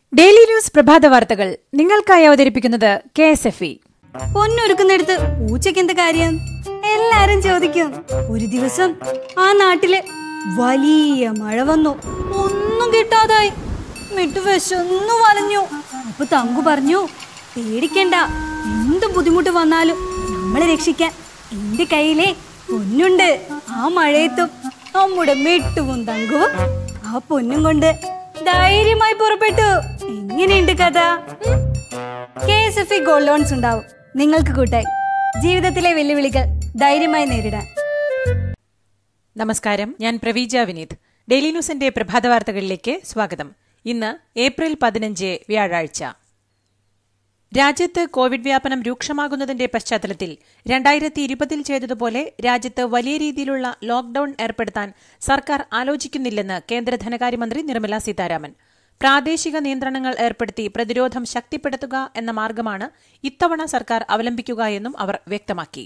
daily news പ്രഭാത വാർത്തകൾ നിങ്ങൾക്കായി അവതരിപ്പിക്കുന്നത് കെ എസ് എഫ് ഇ പൊന്നൊരുക്കുന്നിടത്ത് പൂച്ചയ്ക്ക് എന്ത് കാര്യം എല്ലാരും ചോദിക്കും ഒരു ദിവസം ആ നാട്ടില് വലിയ മഴ വന്നു ഒന്നും കിട്ടാതായി മിട്ടു വിശന്നു വലഞ്ഞു അപ്പൊ തങ്കു പറഞ്ഞു പേടിക്കണ്ട എന്ത് ബുദ്ധിമുട്ട് വന്നാലും നമ്മളെ രക്ഷിക്കാൻ എന്റെ കയ്യിലെ പൊന്നുണ്ട് ആ മഴയത്തും നമ്മുടെ മിട്ടുവും തങ്കുവും ആ പൊന്നും കൊണ്ട് ധൈര്യമായി പുറപ്പെട്ടു എങ്ങനെയുണ്ട് കഥ K S F E gold loans ഉണ്ടാവും നിങ്ങൾക്ക് കൂട്ടായി ജീവിതത്തിലെ വെല്ലുവിളികൾ ധൈര്യമായി നേരിടാൻ നമസ്കാരം ഞാൻ പ്രവീജ വിനീത് ഡെയിലി ന്യൂസിന്റെ പ്രഭാത വാർത്തകളിലേക്ക് സ്വാഗതം ഇന്ന് ഏപ്രിൽ പതിനഞ്ച് വ്യാഴാഴ്ച രാജ്യത്ത് കോവിഡ് വ്യാപനം രൂക്ഷമാകുന്നതിന്റെ പശ്ചാത്തലത്തിൽ രണ്ടായിരത്തി ഇരുപതിൽ ചെയ്തതുപോലെ രാജ്യത്ത് വലിയ രീതിയിലുള്ള ലോക്ഡൌൺ ഏർപ്പെടുത്താൻ സർക്കാർ ആലോചിക്കുന്നില്ലെന്ന് കേന്ദ്ര ധനകാര്യമന്ത്രി നിർമ്മല സീതാരാമൻ പ്രാദേശിക നിയന്ത്രണങ്ങൾ ഏർപ്പെടുത്തി പ്രതിരോധം ശക്തിപ്പെടുത്തുക എന്ന മാർഗമാണ് ഇത്തവണ സർക്കാർ അവലംബിക്കുക എന്നും അവർ വ്യക്തമാക്കി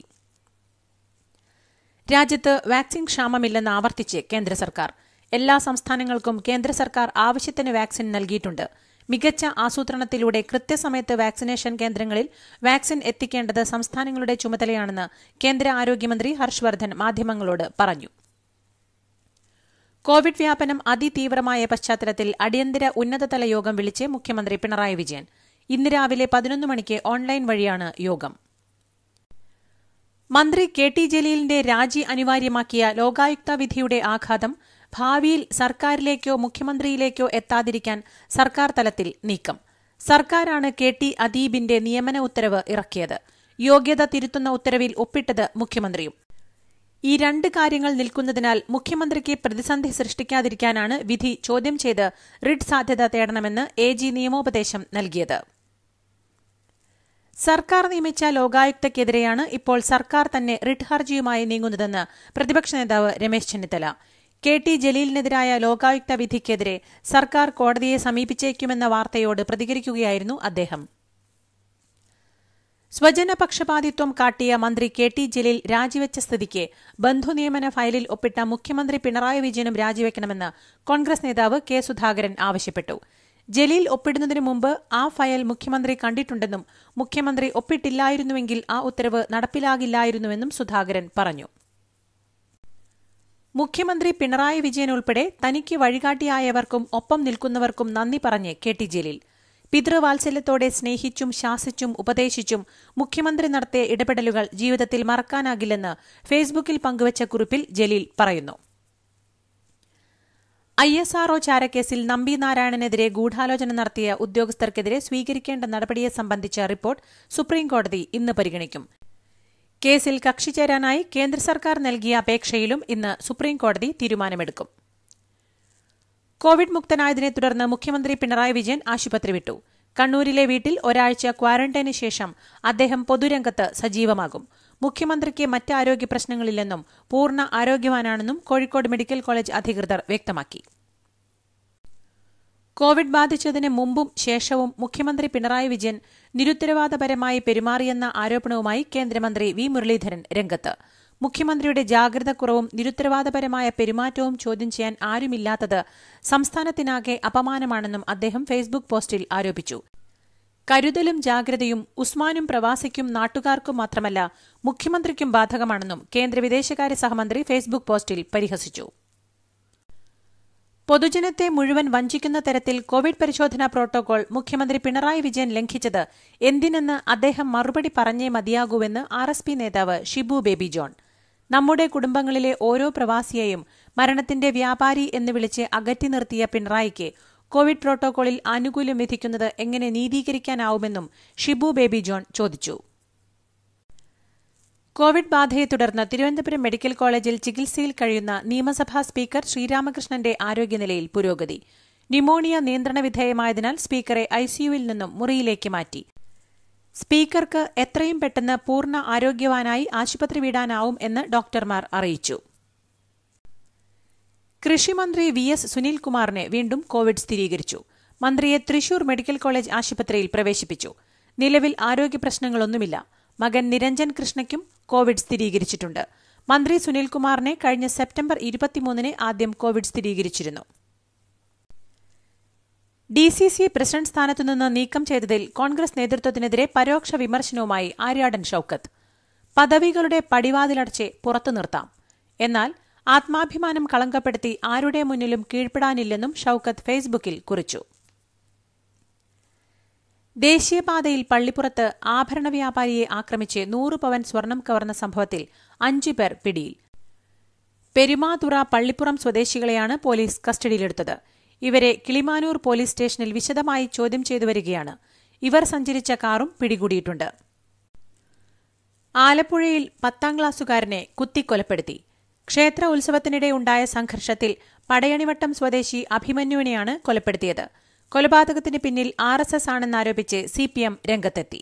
രാജ്യത്ത് വാക്സിൻ ക്ഷാമമില്ലെന്ന് ആവർത്തിച്ച് കേന്ദ്ര സർക്കാർ എല്ലാ സംസ്ഥാനങ്ങൾക്കും കേന്ദ്ര സർക്കാർ ആവശ്യത്തിന് വാക്സിൻ നൽകിയിട്ടുണ്ട് മികച്ച ആസൂത്രണത്തിലൂടെ കൃത്യസമയത്ത് വാക്സിനേഷൻ കേന്ദ്രങ്ങളിൽ വാക്സിൻ എത്തിക്കേണ്ടത് സംസ്ഥാനങ്ങളുടെ ചുമതലയാണെന്ന് കേന്ദ്ര ആരോഗ്യമന്ത്രി ഹർഷ് മാധ്യമങ്ങളോട് പറഞ്ഞു കോവിഡ് വ്യാപനം അതിതീവ്രമായ പശ്ചാത്തലത്തിൽ അടിയന്തര ഉന്നതതല യോഗം വിളിച്ച് മുഖ്യമന്ത്രി പിണറായി വിജയൻ ഇന്ന് രാവിലെ പതിനൊന്ന് മണിക്ക് ഓൺലൈൻ വഴിയാണ് യോഗം മന്ത്രി കെ ടി ജലീലിന്റെ രാജി അനിവാര്യമാക്കിയ ലോകായുക്ത വിധിയുടെ ആഘാതം ഭാവിയിൽ സർക്കാരിലേക്കോ മുഖ്യമന്ത്രിയിലേക്കോ എത്താതിരിക്കാൻ സർക്കാർ തലത്തിൽ നീക്കം സർക്കാരാണ് കെ ടി അദീബിന്റെ നിയമന ഉത്തരവ് ഇറക്കിയത് യോഗ്യത തിരുത്തുന്ന ഉത്തരവിൽ ഒപ്പിട്ടത് മുഖ്യമന്ത്രിയും ഈ രണ്ട് കാര്യങ്ങൾ നിൽക്കുന്നതിനാൽ മുഖ്യമന്ത്രിക്ക് പ്രതിസന്ധി സൃഷ്ടിക്കാതിരിക്കാനാണ് വിധി ചോദ്യം ചെയ്ത് റിട്ട് സാധ്യത തേടണമെന്ന് എ ജി നിയമോപദേശം നൽകിയത് സർക്കാർ നിയമിച്ച ലോകായുക്തയ്ക്കെതിരെയാണ് ഇപ്പോൾ സർക്കാർ തന്നെ റിട്ട് ഹർജിയുമായി നീങ്ങുന്നതെന്ന് പ്രതിപക്ഷ നേതാവ് രമേശ് ചെന്നിത്തല കെ ടി ജലീലിനെതിരായ ലോകായുക്ത വിധിക്കെതിരെ സർക്കാർ കോടതിയെ സമീപിച്ചേക്കുമെന്ന വാർത്തയോട് പ്രതികരിക്കുകയായിരുന്നു അദ്ദേഹം സ്വജനപക്ഷപാതിത്വം കാട്ടിയ മന്ത്രി കെ ടി ജലീൽ രാജിവെച്ച സ്ഥിതിക്ക് ബന്ധുനിയമന ഫയലിൽ ഒപ്പിട്ട മുഖ്യമന്ത്രി പിണറായി വിജയനും രാജിവെക്കണമെന്ന് കോൺഗ്രസ് നേതാവ് കെ സുധാകരൻ ആവശ്യപ്പെട്ടു ജലീൽ ഒപ്പിടുന്നതിനു മുമ്പ് ആ ഫയൽ മുഖ്യമന്ത്രി കണ്ടിട്ടുണ്ടെന്നും മുഖ്യമന്ത്രി ഒപ്പിട്ടില്ലായിരുന്നുവെങ്കിൽ ആ ഉത്തരവ് നടപ്പിലാകില്ലായിരുന്നുവെന്നും സുധാകരൻ പറഞ്ഞു മുഖ്യമന്ത്രി പിണറായി വിജയൻ ഉൾപ്പെടെ തനിക്ക് വഴികാട്ടിയായവർക്കും ഒപ്പം നിൽക്കുന്നവർക്കും നന്ദി പറഞ്ഞ് കെ ടി ജലീൽ പിതൃവാത്സല്യത്തോടെ സ്നേഹിച്ചും ശാസിച്ചും ഉപദേശിച്ചും മുഖ്യമന്ത്രി നടത്തിയ ഇടപെടലുകൾ ജീവിതത്തിൽ മറക്കാനാകില്ലെന്ന് ഫേസ്ബുക്കിൽ പങ്കുവച്ച കുറിപ്പിൽ ജലീൽ പറയുന്നു ഐ എസ് ആർഒ ചാരക്കേസിൽ നമ്പി നാരായണനെതിരെ ഗൂഢാലോചന നടത്തിയ ഉദ്യോഗസ്ഥർക്കെതിരെ സ്വീകരിക്കേണ്ട നടപടിയെ സംബന്ധിച്ച റിപ്പോർട്ട് സുപ്രീംകോടതി ഇന്ന് പരിഗണിക്കും കേസിൽ കക്ഷി ചേരാനായി കേന്ദ്ര സർക്കാർ നൽകിയ അപേക്ഷയിലും ഇന്ന് സുപ്രീംകോടതി തീരുമാനമെടുക്കും കോവിഡ് മുക്തനായതിനെ തുടർന്ന് മുഖ്യമന്ത്രി പിണറായി വിജയൻ ആശുപത്രി വിട്ടു കണ്ണൂരിലെ വീട്ടിൽ ഒരാഴ്ച ക്വാറന്റൈന് ശേഷം അദ്ദേഹം പൊതുരംഗത്ത് സജീവമാകും മുഖ്യമന്ത്രിക്ക് മറ്റ് ആരോഗ്യ പ്രശ്നങ്ങളില്ലെന്നും പൂർണ്ണ ആരോഗ്യവാനാണെന്നും കോഴിക്കോട് മെഡിക്കൽ കോളേജ് അധികൃതർ വ്യക്തമാക്കി കോവിഡ് ബാധിച്ചതിന് മുമ്പും ശേഷവും മുഖ്യമന്ത്രി പിണറായി വിജയൻ നിരുത്തരവാദപരമായി പെരുമാറിയെന്ന ആരോപണവുമായി കേന്ദ്രമന്ത്രി വി മുരളീധരൻ രംഗത്ത് മുഖ്യമന്ത്രിയുടെ ജാഗ്രതക്കുറവും നിരുത്തരവാദപരമായ പെരുമാറ്റവും ചോദ്യം ചെയ്യാൻ ആരുമില്ലാത്തത് സംസ്ഥാനത്തിനാകെ അപമാനമാണെന്നും അദ്ദേഹം ഫേസ്ബുക്ക് പോസ്റ്റിൽ ആരോപിച്ചു കരുതലും ജാഗ്രതയും ഉസ്മാനും പ്രവാസിക്കും നാട്ടുകാർക്കും മാത്രമല്ല മുഖ്യമന്ത്രിക്കും ബാധകമാണെന്നും കേന്ദ്ര വിദേശകാര്യ സഹമന്ത്രി ഫേസ്ബുക്ക് പോസ്റ്റിൽ പരിഹസിച്ചു പൊതുജനത്തെ മുഴുവൻ വഞ്ചിക്കുന്ന തരത്തിൽ കോവിഡ് പരിശോധനാ പ്രോട്ടോകോൾ മുഖ്യമന്ത്രി പിണറായി വിജയൻ ലംഘിച്ചത് എന്തിനെന്ന് അദ്ദേഹം മറുപടി പറഞ്ഞേ മതിയാകൂവെന്ന് ആർ എസ് പി നേതാവ് ഷിബു ബേബി ജോൺ നമ്മുടെ കുടുംബങ്ങളിലെ ഓരോ പ്രവാസിയെയും മരണത്തിന്റെ വ്യാപാരി എന്ന് വിളിച്ച് അകറ്റി നിർത്തിയ പിണറായിക്ക് കോവിഡ് പ്രോട്ടോകോളിൽ ആനുകൂല്യം വിധിക്കുന്നത് എങ്ങനെ നീതീകരിക്കാനാവുമെന്നും ഷിബു ബേബി ജോൺ ചോദിച്ചു കോവിഡ് ബാധയെ തുടർന്ന് തിരുവനന്തപുരം മെഡിക്കൽ കോളേജിൽ ചികിത്സയിൽ കഴിയുന്ന നിയമസഭാ സ്പീക്കർ ശ്രീരാമകൃഷ്ണന്റെ ആരോഗ്യനിലയിൽ പുരോഗതി ന്യൂമോണിയ നിയന്ത്രണ വിധേയമായതിനാൽ സ്പീക്കറെ ഐസിയുവിൽ നിന്നും മുറിയിലേക്ക് മാറ്റി സ്പീക്കർക്ക് എത്രയും പെട്ടെന്ന് പൂർണ്ണ ആരോഗ്യവാനായി ആശുപത്രി വിടാനാവും എന്ന് ഡോക്ടർമാർ അറിയിച്ചു കൃഷിമന്ത്രി വി എസ് സുനിൽകുമാറിന് വീണ്ടും കോവിഡ് സ്ഥിരീകരിച്ചു മന്ത്രിയെ തൃശൂർ മെഡിക്കൽ കോളേജ് ആശുപത്രിയിൽ പ്രവേശിപ്പിച്ചു നിലവിൽ ആരോഗ്യ പ്രശ്നങ്ങളൊന്നുമില്ല മകൻ നിരഞ്ജൻ കൃഷ്ണയ്ക്കും കോവിഡ് സ്ഥിരീകരിച്ചിട്ടുണ്ട് മന്ത്രി സുനിൽകുമാറിനെ കഴിഞ്ഞ സെപ്റ്റംബർ ഇരുപത്തിമൂന്നിന് ആദ്യം കോവിഡ് സ്ഥിരീകരിച്ചിരുന്നു ഡി സി സി പ്രസിഡന്റ് സ്ഥാനത്തുനിന്ന് നീക്കം ചെയ്തതിൽ കോൺഗ്രസ് നേതൃത്വത്തിനെതിരെ പരോക്ഷ വിമർശനവുമായി ആര്യാടൻ ഷൌക്കത്ത് പദവികളുടെ പടിവാതിലടച്ച് പുറത്തു നിർത്താം എന്നാൽ ആത്മാഭിമാനം കളങ്കപ്പെടുത്തി ആരുടെ മുന്നിലും കീഴ്പ്പെടാനില്ലെന്നും ഷൌക്കത്ത് ഫേസ്ബുക്കിൽ കുറിച്ചു ദേശീയപാതയിൽ പള്ളിപ്പുറത്ത് ആഭരണ വ്യാപാരിയെ ആക്രമിച്ച് നൂറ് പവൻ സ്വർണം കവർന്ന സംഭവത്തിൽ അഞ്ചു പേർ പിടിയിൽ പെരുമാതുറ പള്ളിപ്പുറം സ്വദേശികളെയാണ് പോലീസ് കസ്റ്റഡിയിലെടുത്തത് ഇവരെ കിളിമാനൂർ പോലീസ് സ്റ്റേഷനിൽ വിശദമായി ചോദ്യം ചെയ്തു വരികയാണ് ഇവർ സഞ്ചരിച്ച കാറും പിടികൂടിയിട്ടുണ്ട് ആലപ്പുഴയിൽ പത്താം ക്ലാസ്സുകാരനെ കുത്തിക്കൊലപ്പെടുത്തി ക്ഷേത്ര ഉത്സവത്തിനിടെ ഉണ്ടായ സംഘർഷത്തിൽ പടയണിവട്ടം സ്വദേശി അഭിമന്യുവിനെയാണ് കൊലപ്പെടുത്തിയത് കൊലപാതകത്തിന് പിന്നിൽ ആർ എസ് എസ് ആണെന്നാരോപിച്ച് സി പി എം രംഗത്തെത്തി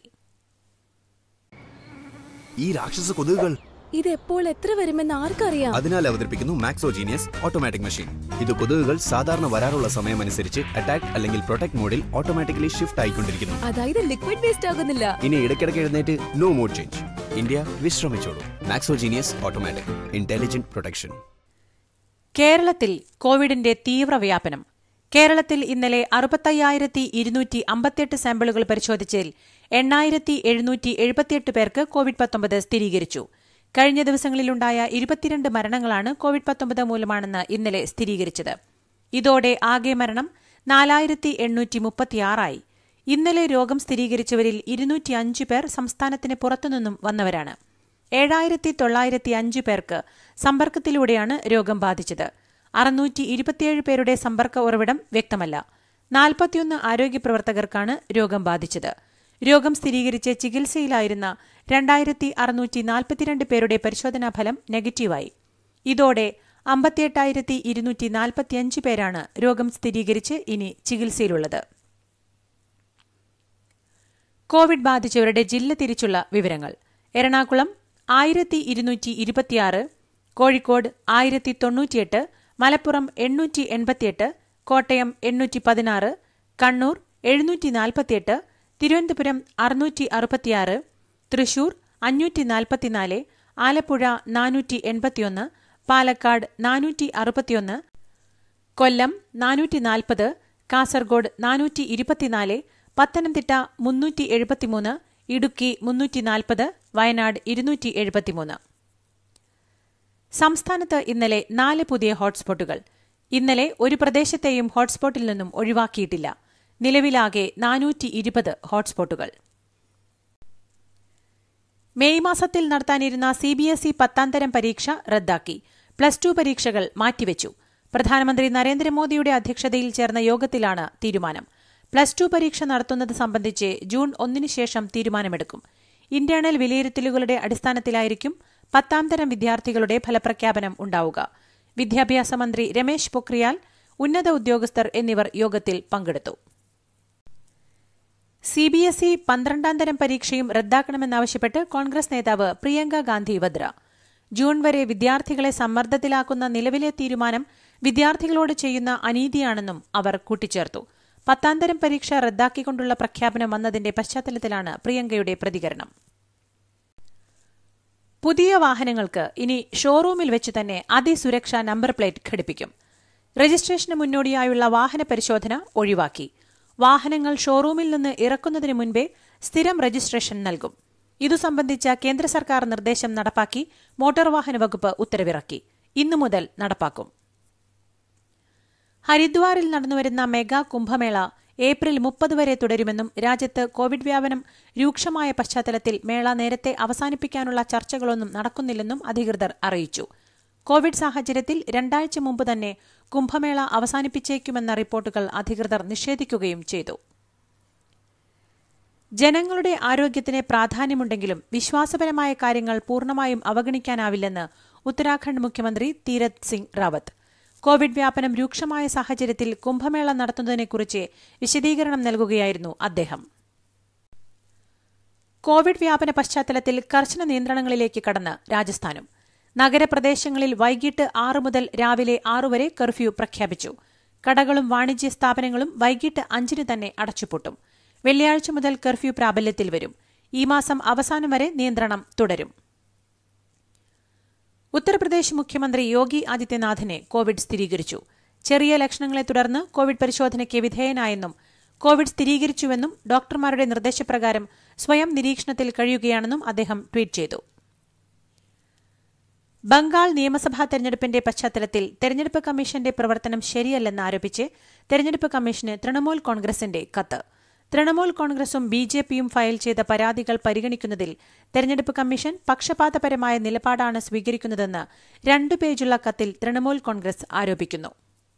ഈ രാക്ഷസ കൊതുകുകൾ ഇത് എപ്പോൾ എത്ര വരുമെന്ന് ആർക്കറിയാം അതിനാൽ അവതരിപ്പിക്കുന്നു മാക്സോജീനിയസ് ഓട്ടോമാറ്റിക് മെഷീൻ ഇത് കൊതുകുകൾ സാധാരണ വരാറുള്ള സമയമനുസരിച്ച് അറ്റാക്ക് അല്ലെങ്കിൽ പ്രൊട്ടക്ട് മോഡിൽ ഓട്ടോമാറ്റിക്കലി ഷിഫ്റ്റ് ആയിക്കൊണ്ടിരിക്കുന്നു അതായത് ലിക്വിഡ് വേസ്റ്റ് ആകുന്നില്ല ഇനി ഇടയ്ക്കിടയ്ക്ക് എഴുന്നേറ്റ് നോ മോഡ് ചേഞ്ച് ഇന്ത്യ വിശ്രമിച്ചോളൂ മാക്സോജീനിയസ് ഓട്ടോമാറ്റിക് ഇന്റലിജന്റ് പ്രൊട്ടക്ഷൻ കേരളത്തിൽ കോവിഡിന്റെ തീവ്രവ്യാപനം കേരളത്തിൽ ഇന്നലെ അറുപത്തയ്യായിരത്തി ഇരുന്നൂറ്റി അമ്പത്തിയെട്ട് സാമ്പിളുകൾ പരിശോധിച്ചതിൽ എണ്ണായിരത്തി എഴുന്നൂറ്റി എഴുപത്തിയെട്ട് പേർക്ക് കോവിഡ് പത്തൊമ്പത് സ്ഥിരീകരിച്ചു കഴിഞ്ഞ ദിവസങ്ങളിലുണ്ടായ ഇരുപത്തിരണ്ട് മരണങ്ങളാണ് കോവിഡ് പത്തൊമ്പത് മൂലമാണെന്ന് ഇന്നലെ സ്ഥിരീകരിച്ചത് ഇതോടെ ആകെ മരണം നാലായിരത്തി എണ്ണൂറ്റി മുപ്പത്തിയാറായി ഇന്നലെ രോഗം സ്ഥിരീകരിച്ചവരിൽ ഇരുന്നൂറ്റിയഞ്ച് പേർ സംസ്ഥാനത്തിന് പുറത്തുനിന്നും വന്നവരാണ് ഏഴായിരത്തി തൊള്ളായിരത്തി അഞ്ച് പേർക്ക് സമ്പർക്കത്തിലൂടെയാണ് രോഗം ബാധിച്ചത് അറുന്നൂറ്റി ഇരുപത്തിയേഴ് പേരുടെ സമ്പർക്ക ഉറവിടം വ്യക്തമല്ല നാൽപ്പത്തിയൊന്ന് ആരോഗ്യപ്രവർത്തകർക്കാണ് രോഗം ബാധിച്ചത് രോഗം സ്ഥിരീകരിച്ച് ചികിത്സയിലായിരുന്ന രണ്ടായിരത്തി അറുന്നൂറ്റി നാൽപ്പത്തിരണ്ട് പേരുടെ പരിശോധനാ ഫലം നെഗറ്റീവായി ഇതോടെ അമ്പത്തിയെട്ടായിരത്തി ഇരുന്നൂറ്റി നാൽപ്പത്തിയഞ്ച് പേരാണ് രോഗം സ്ഥിരീകരിച്ച് ഇനി ചികിത്സയിലുള്ളത് കോവിഡ് ബാധിച്ചവരുടെ ജില്ല തിരിച്ചുള്ള വിവരങ്ങൾ എറണാകുളം ആയിരത്തി ഇരുന്നൂറ്റി ഇരുപത്തിയാറ് കോഴിക്കോട് ആയിരത്തി തൊണ്ണൂറ്റിയെട്ട് മലപ്പുറം എണ്ണൂറ്റി എൺപത്തിയെട്ട് കോട്ടയം എണ്ണൂറ്റി പതിനാറ് കണ്ണൂർ എഴുന്നൂറ്റി നാൽപ്പത്തിയെട്ട് തിരുവനന്തപുരം അറുന്നൂറ്റി അറുപത്തിയാറ് തൃശൂർ അഞ്ഞൂറ്റി നാൽപ്പത്തിനാല് ആലപ്പുഴ നാനൂറ്റി എൺപത്തിയൊന്ന് പാലക്കാട് നാനൂറ്റി അറുപത്തിയൊന്ന് കൊല്ലം നാനൂറ്റി നാൽപ്പത് കാസർഗോഡ് നാനൂറ്റി ഇരുപത്തിനാല് പത്തനംതിട്ട മുന്നൂറ്റി എഴുപത്തിമൂന്ന് ഇടുക്കി മുന്നൂറ്റി നാൽപ്പത് വയനാട് ഇരുന്നൂറ്റി എഴുപത്തിമൂന്ന് സംസ്ഥാനത്ത് ഇന്നലെ നാല് പുതിയ ഹോട്ട്സ്പോട്ടുകൾ ഇന്നലെ ഒരു പ്രദേശത്തെയും ഹോട്ട്സ്പോട്ടിൽ നിന്നും ഒഴിവാക്കിയിട്ടില്ല നിലവിലാകെ നാനൂറ്റി ഇരുപത് ഹോട്ട്സ്പോട്ടുകൾ മെയ് മാസത്തിൽ നടത്താനിരുന്ന സി ബി എസ് ഇ പത്താം തരം പരീക്ഷ റദ്ദാക്കി പ്ലസ് ടു പരീക്ഷകൾ മാറ്റിവെച്ചു പ്രധാനമന്ത്രി നരേന്ദ്രമോദിയുടെ അധ്യക്ഷതയിൽ ചേർന്ന യോഗത്തിലാണ് തീരുമാനം പ്ലസ് ടു പരീക്ഷ നടത്തുന്നത് സംബന്ധിച്ച് ജൂൺ ഒന്നിന് ശേഷം തീരുമാനമെടുക്കും ഇന്റേണൽ വിലയിരുത്തലുകളുടെ അടിസ്ഥാനത്തിലായിരിക്കും പത്താം തരം വിദ്യാർത്ഥികളുടെ ഫലപ്രഖ്യാപനം ഉണ്ടാവുക വിദ്യാഭ്യാസ മന്ത്രി രമേശ് പൊക്രിയാൽ ഉന്നത ഉദ്യോഗസ്ഥർ എന്നിവർ യോഗത്തിൽ പങ്കെടുത്തു സി ബി എസ് ഇ പന്ത്രണ്ടാം തരം പരീക്ഷയും റദ്ദാക്കണമെന്നാവശ്യപ്പെട്ട് കോൺഗ്രസ് നേതാവ് പ്രിയങ്ക ഗാന്ധി വദ്ര ജൂൺ വരെ വിദ്യാർത്ഥികളെ സമ്മർദ്ദത്തിലാക്കുന്ന നിലവിലെ തീരുമാനം വിദ്യാർത്ഥികളോട് ചെയ്യുന്ന അനീതിയാണെന്നും അവർ കൂട്ടിച്ചേർത്തു പത്താം തരം പരീക്ഷ റദ്ദാക്കിക്കൊണ്ടുള്ള പ്രഖ്യാപനം വന്നതിന്റെ പശ്ചാത്തലത്തിലാണ് പ്രിയങ്കയുടെ പ്രതികരണം പുതിയ വാഹനങ്ങൾക്ക് ഇനി ഷോറൂമിൽ വെച്ച് തന്നെ അതിസുരക്ഷാ നമ്പർ പ്ലേറ്റ് ഘടിപ്പിക്കും രജിസ്ട്രേഷന് മുന്നോടിയായുള്ള വാഹന പരിശോധന ഒഴിവാക്കി വാഹനങ്ങൾ ഷോറൂമിൽ നിന്ന് ഇറക്കുന്നതിന് മുൻപേ സ്ഥിരം രജിസ്ട്രേഷൻ നൽകും ഇതു സംബന്ധിച്ച കേന്ദ്ര സർക്കാർ നിർദ്ദേശം നടപ്പാക്കി മോട്ടോർ വാഹന വകുപ്പ് ഉത്തരവിറക്കി ഇന്നു മുതൽ നടപ്പാക്കും ഹരിദ്വാറിൽ നടന്നുവരുന്ന മെഗാ കുംഭമേള ഏപ്രിൽ മുപ്പത് വരെ തുടരുമെന്നും രാജ്യത്ത് കോവിഡ് വ്യാപനം രൂക്ഷമായ പശ്ചാത്തലത്തിൽ മേള നേരത്തെ അവസാനിപ്പിക്കാനുള്ള ചർച്ചകളൊന്നും നടക്കുന്നില്ലെന്നും അധികൃതർ അറിയിച്ചു കോവിഡ് സാഹചര്യത്തിൽ രണ്ടാഴ്ച മുമ്പ് തന്നെ കുംഭമേള അവസാനിപ്പിച്ചേക്കുമെന്ന റിപ്പോർട്ടുകൾ അധികൃതർ നിഷേധിക്കുകയും ചെയ്തു ജനങ്ങളുടെ ആരോഗ്യത്തിന് പ്രാധാന്യമുണ്ടെങ്കിലും വിശ്വാസപരമായ കാര്യങ്ങൾ പൂർണ്ണമായും അവഗണിക്കാനാവില്ലെന്ന് ഉത്തരാഖണ്ഡ് മുഖ്യമന്ത്രി തീരത്ത് സിംഗ് റാവത്ത് കോവിഡ് വ്യാപനം രൂക്ഷമായ സാഹചര്യത്തിൽ കുംഭമേള നടത്തുന്നതിനെക്കുറിച്ച് വിശദീകരണം നൽകുകയായിരുന്നു അദ്ദേഹം കോവിഡ് വ്യാപന പശ്ചാത്തലത്തിൽ കർശന നിയന്ത്രണങ്ങളിലേക്ക് കടന്ന് രാജസ്ഥാനും നഗരപ്രദേശങ്ങളിൽ വൈകിട്ട് ആറ് മുതൽ രാവിലെ ആറു വരെ കർഫ്യൂ പ്രഖ്യാപിച്ചു കടകളും വാണിജ്യ സ്ഥാപനങ്ങളും വൈകിട്ട് അഞ്ചിന് തന്നെ അടച്ചുപൂട്ടും വെള്ളിയാഴ്ച മുതൽ കർഫ്യൂ പ്രാബല്യത്തിൽ വരും ഈ മാസം അവസാനം വരെ നിയന്ത്രണം തുടരും ഉത്തർപ്രദേശ് മുഖ്യമന്ത്രി യോഗി ആദിത്യനാഥിനെ കോവിഡ് സ്ഥിരീകരിച്ചു ചെറിയ ലക്ഷണങ്ങളെ തുടർന്ന് കോവിഡ് പരിശോധനയ്ക്ക് വിധേയനായെന്നും കോവിഡ് സ്ഥിരീകരിച്ചുവെന്നും ഡോക്ടർമാരുടെ നിർദ്ദേശപ്രകാരം സ്വയം നിരീക്ഷണത്തിൽ കഴിയുകയാണെന്നും അദ്ദേഹം ട്വീറ്റ് ചെയ്തു ബംഗാൾ നിയമസഭാ തെരഞ്ഞെടുപ്പിന്റെ പശ്ചാത്തലത്തിൽ തെരഞ്ഞെടുപ്പ് കമ്മീഷന്റെ പ്രവർത്തനം ശരിയല്ലെന്ന് ആരോപിച്ച് തെരഞ്ഞെടുപ്പ് കമ്മീഷന് തൃണമൂൽ കോൺഗ്രസിന്റെ കത്ത് തൃണമൂൽ കോൺഗ്രസും ബി ജെ പിയും ഫയൽ ചെയ്ത പരാതികൾ പരിഗണിക്കുന്നതിൽ തെരഞ്ഞെടുപ്പ് കമ്മീഷൻ പക്ഷപാതപരമായ നിലപാടാണ് സ്വീകരിക്കുന്നതെന്ന് രണ്ടു പേജുള്ള കത്തിൽ തൃണമൂൽ കോൺഗ്രസ് ആരോപിക്കുന്നു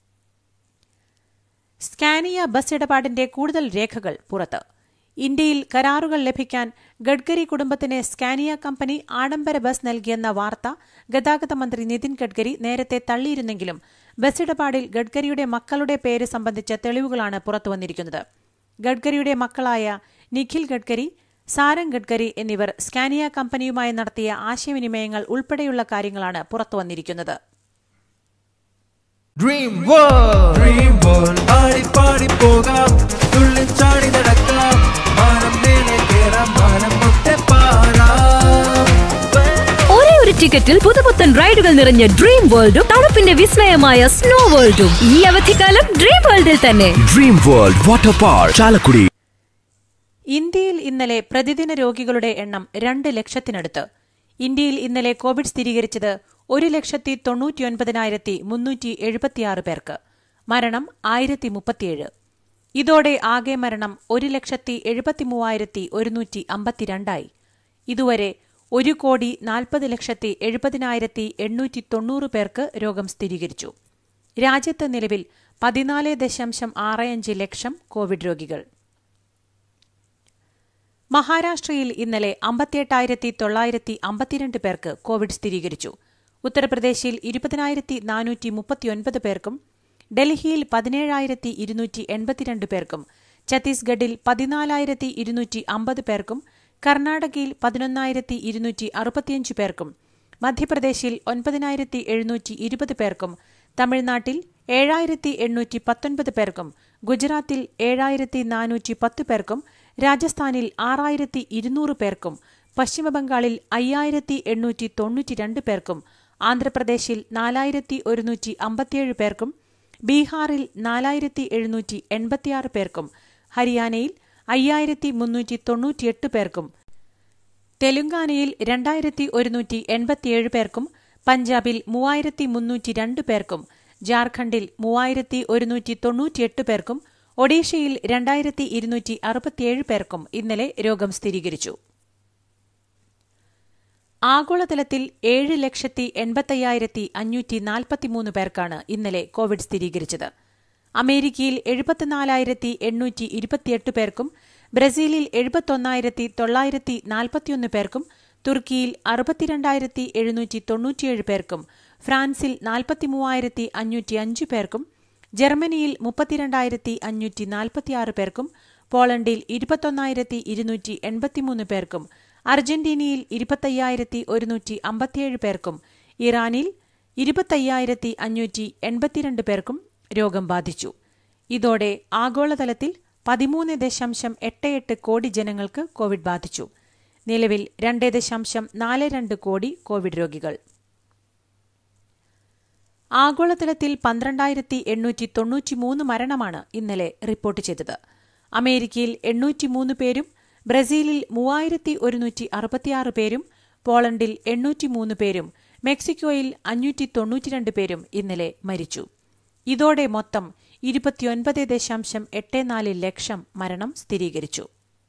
സ്കാനിയ ബസ് ഇടപാടിന്റെ കൂടുതൽ രേഖകൾ പുറത്ത് ഇന്ത്യയിൽ കരാറുകൾ ലഭിക്കാൻ ഗഡ്കരി കുടുംബത്തിന് സ്കാനിയ കമ്പനി ആഡംബര ബസ് നൽകിയെന്ന വാർത്ത ഗതാഗത മന്ത്രി നിതിൻ ഗഡ്കരി നേരത്തെ തള്ളിയിരുന്നെങ്കിലും ബസ് ഇടപാടിൽ ഗഡ്കരിയുടെ മക്കളുടെ പേര് സംബന്ധിച്ച തെളിവുകളാണ് പുറത്തുവന്നിരിക്കുന്നത് ഗഡ്കരിയുടെ മക്കളായ നിഖിൽ ഗഡ്കരി സാരംഗ് ഗഡ്കരി എന്നിവർ സ്കാനിയ കമ്പനിയുമായി നടത്തിയ ആശയവിനിമയങ്ങൾ ഉൾപ്പെടെയുള്ള കാര്യങ്ങളാണ് പുറത്തുവന്നിരിക്കുന്നത് ഡ്രീം വേൾഡ് ഡ്രീം വേൾഡ് ആടി പാടി പോകാം തുള്ളി ചാടി നടക്കാം മാനം മേലെ കേറാം മാനം മുട്ടെ പാറാം ഒരേ ഒരു ടിക്കറ്റിൽ പുതുപുത്തൻ റൈഡുകൾ നിറഞ്ഞ ഡ്രീം വേൾഡും തണുപ്പിന്റെ വിസ്മയമായ സ്നോ വേൾഡും ഈ അവധിക്കാലം ഡ്രീം വേൾഡിൽ തന്നെ Dream World water park Chalakudy ഇന്ത്യയിൽ ഇന്നലെ പ്രതിദിന രോഗികളുടെ എണ്ണം രണ്ട് ലക്ഷത്തിനടുത്ത് ഇന്ത്യയിൽ ഇന്നലെ കോവിഡ് സ്ഥിരീകരിച്ചത് ഒരു ലക്ഷത്തി തൊണ്ണൂറ്റിയൊൻപതിനായിരത്തി മുന്നൂറ്റി എഴുപത്തിയാറ് പേർക്ക് മരണം ആയിരത്തി മുപ്പത്തിയേഴ് ഇതോടെ ആകെ മരണം ഒരു ലക്ഷത്തി എഴുപത്തിമൂവായിരത്തി ഒരുന്നൂറ്റി അമ്പത്തിരണ്ടായി ഇതുവരെ ഒരു കോടി നാൽപ്പത് ലക്ഷത്തി എഴുപതിനായിരത്തി എണ്ണൂറ്റി തൊണ്ണൂറ് പേർക്ക് രോഗം സ്ഥിരീകരിച്ചു രാജ്യത്ത് നിലവിൽ പതിനാല് ദശാംശം ആറ് അഞ്ച് ലക്ഷം കോവിഡ് രോഗികൾ മഹാരാഷ്ട്രയിൽ ഇന്നലെ അമ്പത്തിയെട്ടായിരത്തി തൊള്ളായിരത്തി അമ്പത്തിരണ്ട് പേർക്ക് കോവിഡ് സ്ഥിരീകരിച്ചു ഉത്തർപ്രദേശിൽ ഇരുപതിനായിരത്തി നാനൂറ്റി മുപ്പത്തിയൊൻപത് പേർക്കും ഡൽഹിയിൽ പതിനേഴായിരത്തി ഇരുന്നൂറ്റി എൺപത്തിരണ്ട് പേർക്കും ഛത്തീസ്ഗഡിൽ പതിനാലായിരത്തി ഇരുന്നൂറ്റി അമ്പത് പേർക്കും കർണാടകയിൽ പതിനൊന്നായിരത്തി ഇരുന്നൂറ്റി അറുപത്തിയഞ്ച് പേർക്കും മധ്യപ്രദേശിൽ ഒൻപതിനായിരത്തി എഴുന്നൂറ്റി ഇരുപത് പേർക്കും തമിഴ്നാട്ടിൽ ഏഴായിരത്തി എണ്ണൂറ്റി പത്തൊൻപത് പേർക്കും ഗുജറാത്തിൽ ഏഴായിരത്തി നാനൂറ്റി പത്ത് പേർക്കും രാജസ്ഥാനിൽ ആറായിരത്തി ഇരുന്നൂറ് പേർക്കും പശ്ചിമബംഗാളിൽ അയ്യായിരത്തി എണ്ണൂറ്റി തൊണ്ണൂറ്റിരണ്ട് പേർക്കും ആന്ധ്രാപ്രദേശിൽ നാലായിരത്തി ഒരുന്നൂറ്റി അമ്പത്തിയേഴ് പേർക്കും ബീഹാറിൽ നാലായിരത്തി എഴുന്നൂറ്റി എൺപത്തിയാറ് പേർക്കും ഹരിയാനയിൽ അയ്യായിരത്തി മുന്നൂറ്റി തൊണ്ണൂറ്റിയെട്ട് പേർക്കും തെലുങ്കാനയിൽ രണ്ടായിരത്തി ഒരുന്നൂറ്റി എൺപത്തിയേഴ് പേർക്കും പഞ്ചാബിൽ മൂവായിരത്തി മുന്നൂറ്റി രണ്ട് പേർക്കും ജാർഖണ്ഡിൽ മൂവായിരത്തി ഒരുന്നൂറ്റി തൊണ്ണൂറ്റിയെട്ട് പേർക്കും ഒഡീഷയിൽ രണ്ടായിരത്തി ഇരുന്നൂറ്റി അറുപത്തിയേഴ് പേർക്കും ഇന്നലെ രോഗം സ്ഥിരീകരിച്ചു ആഗോളതലത്തിൽ ഏഴ് ലക്ഷത്തി എൺപത്തയ്യായിരത്തി അഞ്ഞൂറ്റി നാൽപ്പത്തിമൂന്ന് പേർക്കാണ് ഇന്നലെ കോവിഡ് സ്ഥിരീകരിച്ചത് അമേരിക്കയിൽ എഴുപത്തിനാലായിരത്തി എണ്ണൂറ്റി ഇരുപത്തിയെട്ട് പേർക്കും ബ്രസീലിൽ എഴുപത്തൊന്നായിരത്തി തൊള്ളായിരത്തി നാൽപ്പത്തിയൊന്ന് പേർക്കും തുർക്കിയിൽ അറുപത്തിരണ്ടായിരത്തി എഴുന്നൂറ്റി തൊണ്ണൂറ്റിയേഴ് പേർക്കും ഫ്രാൻസിൽ നാൽപ്പത്തിമൂവായിരത്തി അഞ്ഞൂറ്റി അഞ്ച് പേർക്കും ജർമ്മനിയിൽ മുപ്പത്തിരണ്ടായിരത്തി അഞ്ഞൂറ്റി നാൽപ്പത്തിയാറ് പേർക്കും പോളണ്ടിൽ ഇരുപത്തൊന്നായിരത്തി ഇരുന്നൂറ്റി എൺപത്തിമൂന്ന് പേർക്കും അർജന്റീനയിൽ ഇരുപത്തയ്യായിരത്തി ഒരുന്നൂറ്റി അമ്പത്തിയേഴ് പേർക്കും ഇറാനിൽ ഇരുപത്തയ്യായിരത്തി അഞ്ഞൂറ്റി എൺപത്തിരണ്ട് പേർക്കും രോഗം ബാധിച്ചു ഇതോടെ ആഗോളതലത്തിൽ പതിമൂന്ന് ദശാംശം എട്ട് എട്ട് കോടി ജനങ്ങൾക്ക് കോവിഡ് ബാധിച്ചു നിലവിൽ രണ്ട് ദശാംശം നാല് രണ്ട് കോടി കോവിഡ് രോഗികൾ ആഗോളതലത്തിൽ പന്ത്രണ്ടായിരത്തി എണ്ണൂറ്റി തൊണ്ണൂറ്റിമൂന്ന് മരണമാണ് ഇന്നലെ റിപ്പോർട്ട് ചെയ്തത് അമേരിക്കയിൽ എണ്ണൂറ്റിമൂന്ന് പേരും ബ്രസീലിൽ മൂവായിരത്തി ഒരുന്നൂറ്റി അറുപത്തിയാറ് പേരും പോളണ്ടിൽ എണ്ണൂറ്റിമൂന്ന് പേരും മെക്സിക്കോയിൽ അഞ്ഞൂറ്റി തൊണ്ണൂറ്റിരണ്ട് പേരും ഇന്നലെ മരിച്ചു ഇതോടെ മൊത്തം ഇരുപത്തിയൊൻപത് ദശാംശം എട്ട് നാല് ലക്ഷം മരണം സ്ഥിരീകരിച്ചു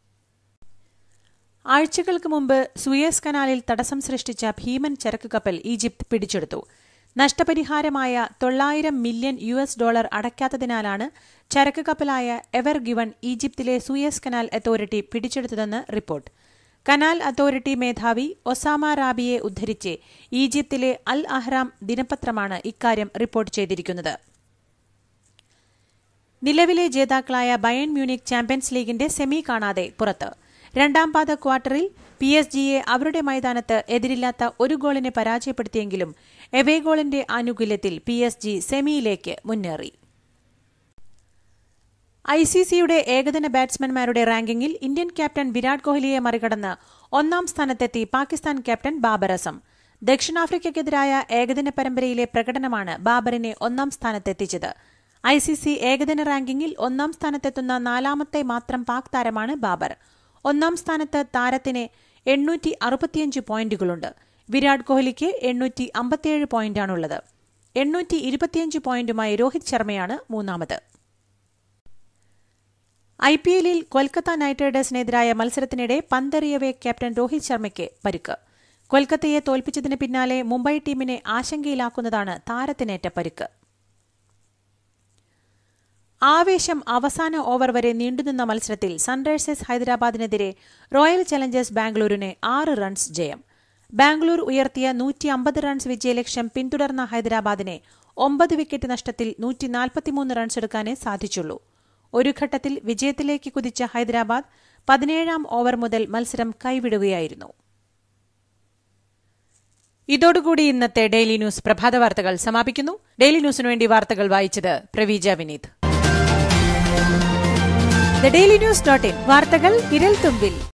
ആഴ്ചകൾക്ക് മുമ്പ് സുയേസ് കനാലിൽ തടസ്സം സൃഷ്ടിച്ച ഭീമൻ ചരക്ക് കപ്പൽ ഈജിപ്ത് പിടിച്ചെടുത്തു നഷ്ടപരിഹാരമായ തൊള്ളായിരം മില്യൺ യു എസ് ഡോളർ അടയ്ക്കാത്തതിനാലാണ് ചരക്ക് കപ്പലായ എവർ ഗിവൺ ഈജിപ്തിലെ സുയേസ് കനാൽ അതോറിറ്റി പിടിച്ചെടുത്തതെന്ന് റിപ്പോർട്ട് കനാൽ അതോറിറ്റി മേധാവി ഒസാമ റാബിയെ ഉദ്ധരിച്ച് ഈജിപ്തിലെ അൽ അഹ്റാം ദിനപത്രമാണ് ഇക്കാര്യം റിപ്പോർട്ട് ചെയ്തിരിക്കുന്നത് നിലവിലെ ജേതാക്കളായ ബയൺ മ്യൂണിക് ചാമ്പ്യൻസ് ലീഗിന്റെ സെമി കാണാതെ പുറത്ത് രണ്ടാം പാദ ക്വാർട്ടറിൽ പി എസ് ജിയെ അവരുടെ മൈതാനത്ത് എതിരില്ലാത്ത ഒരു ഗോളിനെ പരാജയപ്പെടുത്തിയെങ്കിലും എവേ ഗോളിന്റെ ആനുകൂല്യത്തിൽ പി എസ് ജി സെമിയിലേക്ക് മുന്നേറി ഐ സി സിയുടെ ഏകദിന ബാറ്റ്സ്മാൻമാരുടെ റാങ്കിങ്ങിൽ ഇന്ത്യൻ ക്യാപ്റ്റൻ വിരാട് കോഹ്ലിയെ മറികടന്ന് ഒന്നാം സ്ഥാനത്തെത്തി പാകിസ്ഥാൻ ക്യാപ്റ്റൻ ബാബർ അസം ദക്ഷിണാഫ്രിക്കയ്ക്കെതിരായ ഏകദിന പരമ്പരയിലെ പ്രകടനമാണ് ബാബറിനെ ഒന്നാം സ്ഥാനത്തെത്തിച്ചത് ഐ സി സി ഏകദിന റാങ്കിങ്ങിൽ ഒന്നാം സ്ഥാനത്തെത്തുന്ന നാലാമത്തെ മാത്രം പാക് താരമാണ് ബാബർ ഒന്നാം സ്ഥാനത്ത് താരത്തിന് എണ്ണൂറ്റി അറുപത്തിയഞ്ച് പോയിന്റുകളുണ്ട് വിരാട് കോഹ്ലിക്ക് എണ്ണൂറ്റി അമ്പത്തിയേഴ് പോയിന്റാണുള്ളത് എണ്ണൂറ്റി ഇരുപത്തിയഞ്ച് പോയിന്റുമായി രോഹിത് ശർമ്മയാണ് മൂന്നാമത് ഐ പി എല്ലിൽ കൊൽക്കത്ത നൈറ്റ് റൈഡേഴ്സിനെതിരായ മത്സരത്തിനിടെ പന്തെറിയവെ ക്യാപ്റ്റൻ രോഹിത് ശർമ്മയ്ക്ക് പരിക്ക് കൊൽക്കത്തയെ തോൽപ്പിച്ചതിന് പിന്നാലെ മുംബൈ ടീമിനെ ആശങ്കയിലാക്കുന്നതാണ് താരത്തിനേറ്റ പരിക്ക് ആവേശം അവസാന ഓവർ വരെ നീണ്ടുനിന്ന മത്സരത്തിൽ സൺറൈസേഴ്സ് ഹൈദരാബാദിനെതിരെ റോയൽ ചലഞ്ചേഴ്സ് ബാംഗ്ലൂരിന് ആറ് റൺസ് ജയം ബാംഗ്ലൂർ ഉയർത്തിയ നൂറ്റി അമ്പത് റൺസ് വിജയലക്ഷ്യം പിന്തുടർന്ന ഹൈദരാബാദിനെ ഒമ്പത് വിക്കറ്റ് നഷ്ടത്തിൽ നൂറ്റി നാൽപ്പത്തിമൂന്ന് റൺസ് എടുക്കാനേ സാധിച്ചുള്ളൂ ഒരു ഘട്ടത്തിൽ വിജയത്തിലേക്ക് കുതിച്ച ഹൈദരാബാദ് പതിനേഴാം ഓവർ മുതൽ മത്സരം കൈവിടുകയായിരുന്നു ഇതോടുകൂടി ഇന്നത്തെ ഡെയിലി ന്യൂസ് പ്രഭാത വാർത്തകൾ സമാപിക്കുന്നു ഡെയിലി ന്യൂസിനു വേണ്ടി വാർത്തകൾ വായിച്ചത് Praveeja Vineeth the daily news dot in വാർത്തകൾ വിരൽ തുമ്പിൽ